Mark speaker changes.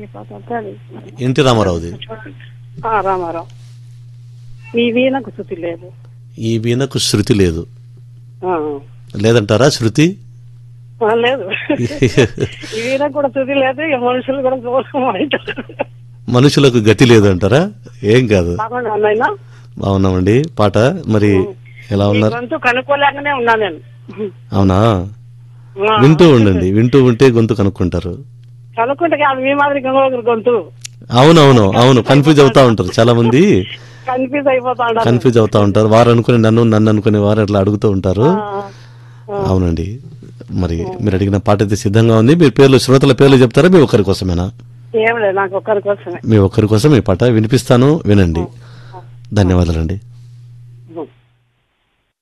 Speaker 1: పాట అంటే అది
Speaker 2: ఎన్టీ రామారావుది
Speaker 1: ఆ, రామారావు ఈ వీణకు శృతి లేదు
Speaker 2: ఈ వీణకు శృతి లేదు
Speaker 1: ఆ,
Speaker 2: లేదంటారా శృతి
Speaker 1: ఆ, లేదు ఈ వీణకు కూడా శృతి లేదు ఈ మనుషులు కూడా చూడడం
Speaker 2: మనుషులకు గతి లేదు అంటారా ఏం కాదు
Speaker 1: బాగుండా అన్నయ్య
Speaker 2: బాగున్నామండి పాట మరి ఎలా
Speaker 1: ఈ
Speaker 2: ఉన్నారు
Speaker 1: గొంతు కనుక్కోలేకనే ఉన్నా నేను
Speaker 2: అవునా
Speaker 1: ఆ,
Speaker 2: వింటూ ఉండండి వింటూ ఉంటే గొంతు కనుక్కుంటారు
Speaker 1: కనుక్కుంటే కాదు మీ మాదిరి ఇంకొకరి గొంతు
Speaker 2: అవునవును అవును కన్ఫ్యూజ్ అవుతా ఉంటారు చాలా మంది
Speaker 1: కన్ఫ్యూజ్ అయిపోతా ఉండాలి
Speaker 2: కన్ఫ్యూజ్ అవుతా ఉంటారు వారు అనుకుని నన్ను నన్ను అనుకునే వారు అట్లా అడుగుతూ ఉంటారు అవునండి మరి మీరు అడిగిన పాట అయితే సిద్ధంగా ఉంది మీరు పేర్లు శ్రోతల పేర్లు చెప్తారా మీ ఒక్కరి కోసమేనా
Speaker 1: ఏం లేదు నాకు ఒక్కరి కోసమే
Speaker 2: మీ ఒక్కరి కోసం ఈ పాట వినిపిస్తాను వినండి ధన్యవాదాలండి